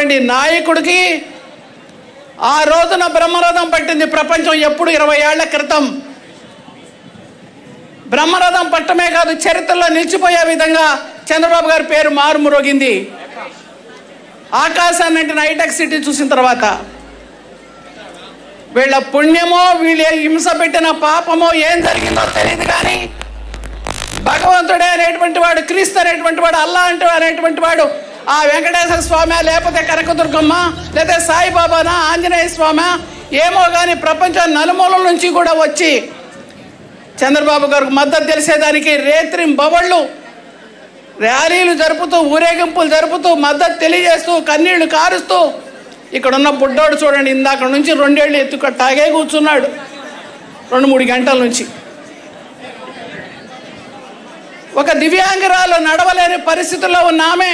ఉన్నటువంటి నాయకుడికి ఆ రోజున బ్రహ్మరథం పట్టింది ప్రపంచం ఎప్పుడు ఇరవై ఏళ్ల క్రితం బ్రహ్మరథం పట్టమే కాదు చరిత్రలో నిలిచిపోయే విధంగా చంద్రబాబు గారి పేరు మారుమురోగింది ఆకాశాన్ని అంటే హైటెక్ సిటీ చూసిన తర్వాత వీళ్ళ పుణ్యమో వీళ్ళ హింస పెట్టిన పాపమో ఏం జరిగిందో తెలియదు కానీ భగవంతుడే అనేటువంటి వాడు క్రీస్తు అనేటువంటి వాడు అల్లా అంటే అనేటువంటి వాడు ఆ వెంకటేశ్వర స్వామి లేకపోతే కనకదుర్గమ్మ లేదా సాయిబాబానా ఆంజనేయ స్వామి ఏమో కానీ ప్రపంచం నలుమూలల నుంచి కూడా వచ్చి చంద్రబాబు గారికి మద్దతు తెలిసేదానికి రేత్రి బవళ్ళు ర్యాలీలు జరుపుతూ ఊరేగింపులు జరుపుతూ మద్దతు తెలియజేస్తూ కన్నీళ్లు కారుస్తూ ఇక్కడ ఉన్న బుడ్డోడు చూడండి ఇందాక నుంచి రెండేళ్ళు ఎత్తుక తాగే కూర్చున్నాడు రెండు మూడు గంటల నుంచి ఒక దివ్యాంగురాలు నడవలేని పరిస్థితుల్లో ఉన్న ఆమె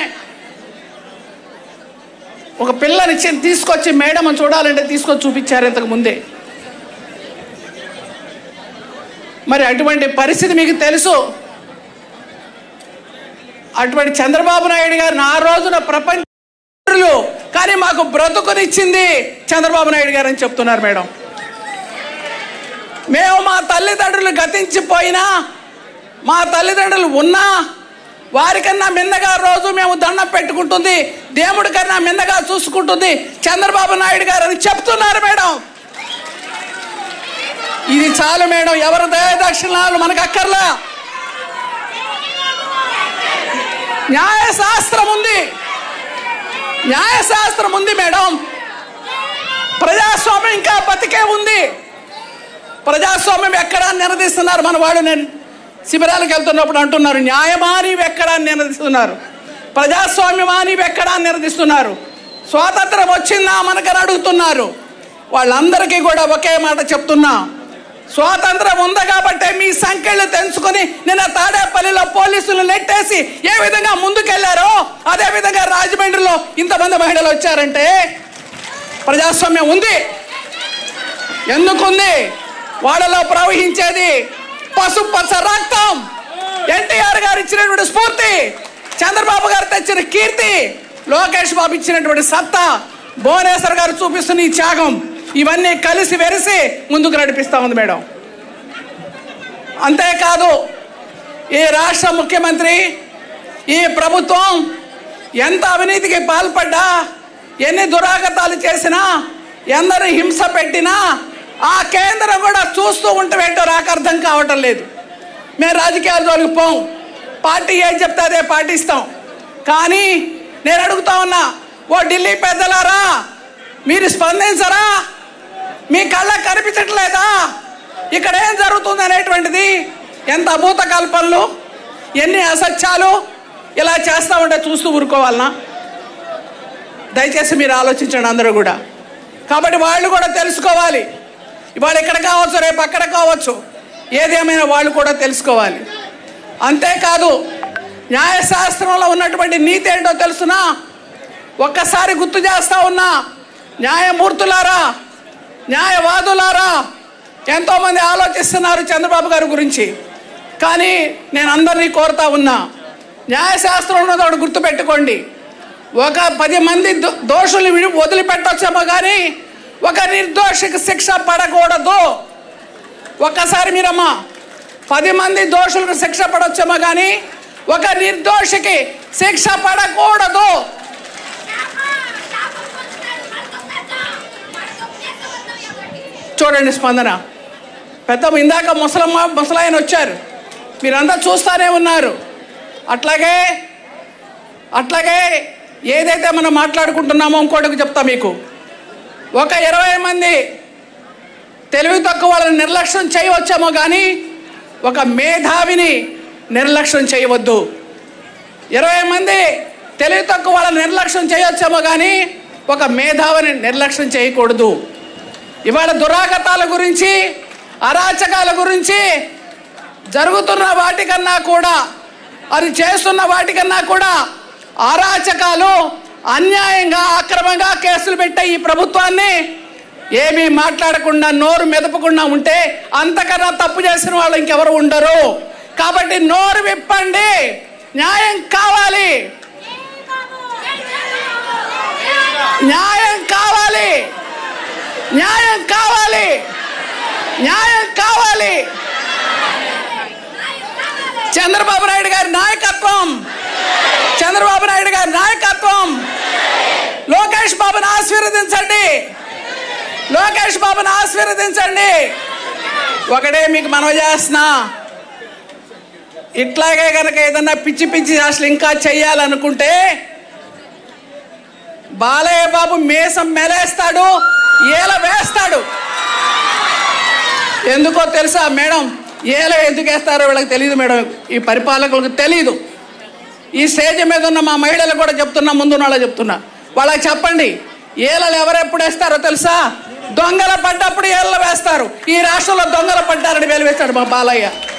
ఒక పిల్లని చి- తీసుకొచ్చి మేడం చూడాలంటే తీసుకొచ్చి చూపించారు ఇంతకు ముందే మరి అటువంటి పరిస్థితి మీకు తెలుసు అటువంటి చంద్రబాబు నాయుడు గారిని ఆ రోజున ప్రపంచ కానీ మాకు బ్రతుకునిచ్చింది చంద్రబాబు నాయుడు గారు అని చెప్తున్నారు మేడం మేము మా తల్లిదండ్రులు గతించిపోయినా మా తల్లిదండ్రులు ఉన్నా వారికన్నా మిన్నగా రోజు మేము దండం పెట్టుకుంటుంది దేవుడి కన్నా మిన్నగా చూసుకుంటుంది చంద్రబాబు నాయుడు గారు అని చెప్తున్నారు మేడం ఇది చాలు మేడం ఎవరి దయదక్షిణాలు మనకు అక్కర్లా న్యాయశాస్త్రం ఉంది న్యాయశాస్త్రం ఉంది మేడం ప్రజాస్వామ్యం ఇంకా బతికే ఉంది ప్రజాస్వామ్యం ఎక్కడా నిలదీస్తున్నారు మన వాళ్ళు నేను శిబిరాలకు వెళ్తున్నప్పుడు అంటున్నారు న్యాయమా నీవు ఎక్కడా నిలదీస్తున్నారు ప్రజాస్వామ్యమా నీవు ఎక్కడా నిలదీస్తున్నారు స్వాతంత్రం వచ్చిందా మనకని అడుగుతున్నారు వాళ్ళందరికీ కూడా ఒకే మాట చెప్తున్నా స్వాతంత్రం ఉంది కాబట్టే మీ సంఖ్యలు తెంచుకొని నిన్న తాడేపల్లిలో పోలీసులు నెట్టేసి ఏ విధంగా ముందుకెళ్లారో అదే విధంగా రాజమండ్రిలో ఇంతమంది మహిళలు వచ్చారంటే ప్రజాస్వామ్యం ఉంది ఎందుకుంది వాళ్ళలో ప్రవహించేది పసుపు పచ్చ రక్తం ఎన్టీఆర్ గారు ఇచ్చినటువంటి స్ఫూర్తి చంద్రబాబు గారు తెచ్చిన కీర్తి లోకేష్ బాబు ఇచ్చినటువంటి సత్తా భువనేశ్వర్ గారు చూపిస్తున్న ఈ త్యాగం ఇవన్నీ కలిసి వెరిసి ముందుకు నడిపిస్తా ఉంది మేడం అంతేకాదు ఈ రాష్ట్ర ముఖ్యమంత్రి ఈ ప్రభుత్వం ఎంత అవినీతికి పాల్పడ్డా ఎన్ని దురాగతాలు చేసినా ఎందరు హింస పెట్టినా ఆ కేంద్రం కూడా చూస్తూ ఉంటమేంటో నాకు అర్థం కావటం లేదు మేము రాజకీయాల జోలికి పోం పార్టీ ఏం చెప్తే అదే పాటిస్తాం కానీ నేను అడుగుతా ఉన్నా ఓ ఢిల్లీ పెద్దలారా మీరు స్పందించరా మీ కళ్ళకు కనిపించట్లేదా ఇక్కడ ఏం జరుగుతుంది అనేటువంటిది ఎంత అభూత కల్పనలు ఎన్ని అసత్యాలు ఇలా చేస్తా ఉంటే చూస్తూ ఊరుకోవాలనా దయచేసి మీరు ఆలోచించండి అందరూ కూడా కాబట్టి వాళ్ళు కూడా తెలుసుకోవాలి ఇవాళ ఇక్కడ కావచ్చు రేపు అక్కడ కావచ్చు ఏదేమైనా వాళ్ళు కూడా తెలుసుకోవాలి అంతేకాదు న్యాయశాస్త్రంలో ఉన్నటువంటి నీతి ఏంటో తెలుసునా ఒక్కసారి గుర్తు చేస్తా ఉన్నా న్యాయమూర్తులారా న్యాయవాదులారా ఎంతోమంది ఆలోచిస్తున్నారు చంద్రబాబు గారి గురించి కానీ నేను అందరినీ కోరుతా ఉన్నా న్యాయశాస్త్రం ఉన్నది ఒకటి గుర్తుపెట్టుకోండి ఒక పది మంది దో- దోషుల్ని విడి వదిలిపెట్టొచ్చేమో కానీ ఒక నిర్దోషికి శిక్ష పడకూడదు ఒక్కసారి మీరమ్మా పది మంది దోషులకు శిక్ష పడొచ్చేమో కానీ ఒక నిర్దోషికి శిక్ష పడకూడదు చూడండి స్పందన పెద్ద ఇందాక ముసలమ్మ ముసలాయన వచ్చారు మీరంతా చూస్తానే ఉన్నారు అట్లాగే అట్లాగే ఏదైతే మనం మాట్లాడుకుంటున్నామో ఇంకోటికి చెప్తా మీకు ఒక ఇరవై మంది తెలివి తక్కువ వాళ్ళని నిర్లక్ష్యం చేయవచ్చేమో కానీ ఒక మేధావిని నిర్లక్ష్యం చేయవద్దు ఇరవై మంది తెలివి తక్కువ వాళ్ళని నిర్లక్ష్యం చేయొచ్చేమో కానీ ఒక మేధావిని నిర్లక్ష్యం చేయకూడదు ఇవాళ దురాగతాల గురించి అరాచకాల గురించి జరుగుతున్న వాటికన్నా కూడా అది చేస్తున్న వాటికన్నా కూడా అరాచకాలు అన్యాయంగా అక్రమంగా కేసులు పెట్టే ఈ ప్రభుత్వాన్ని ఏమీ మాట్లాడకుండా నోరు మెదపకుండా ఉంటే అంతకన్నా తప్పు చేసిన వాళ్ళు ఇంకెవరు ఉండరు కాబట్టి నోరు విప్పండి న్యాయం కావాలి న్యాయం కావాలి న్యాయం కావాలి న్యాయం కావాలి చంద్రబాబు నాయుడు గారి నాయకత్వం చంద్రబాబు నాయుడు గారి నాయకత్వం లోకేష్ బాబుని ఆశీర్వదించండి లోకేష్ బాబుని ఆశీర్వదించండి ఒకటే మీకు మనవి చేస్తున్నా ఇట్లాగే కనుక ఏదన్నా పిచ్చి పిచ్చి అసలు ఇంకా చెయ్యాలనుకుంటే బాలయ్య బాబు మేసం మెలేస్తాడు ఏల వేస్తాడు ఎందుకో తెలుసా మేడం ఏల ఎందుకు వేస్తారో వీళ్ళకి తెలియదు మేడం ఈ పరిపాలకులకు తెలియదు ఈ స్టేజ్ మీద ఉన్న మా మహిళలు కూడా చెప్తున్నా ముందున్న వాళ్ళకి చెప్తున్నా వాళ్ళకి చెప్పండి ఏలలు ఎవరెప్పుడు వేస్తారో తెలుసా దొంగల పడ్డప్పుడు ఏళ్ళ వేస్తారు ఈ రాష్ట్రంలో దొంగల పడ్డారని వేలు వేస్తాడు మా బాలయ్య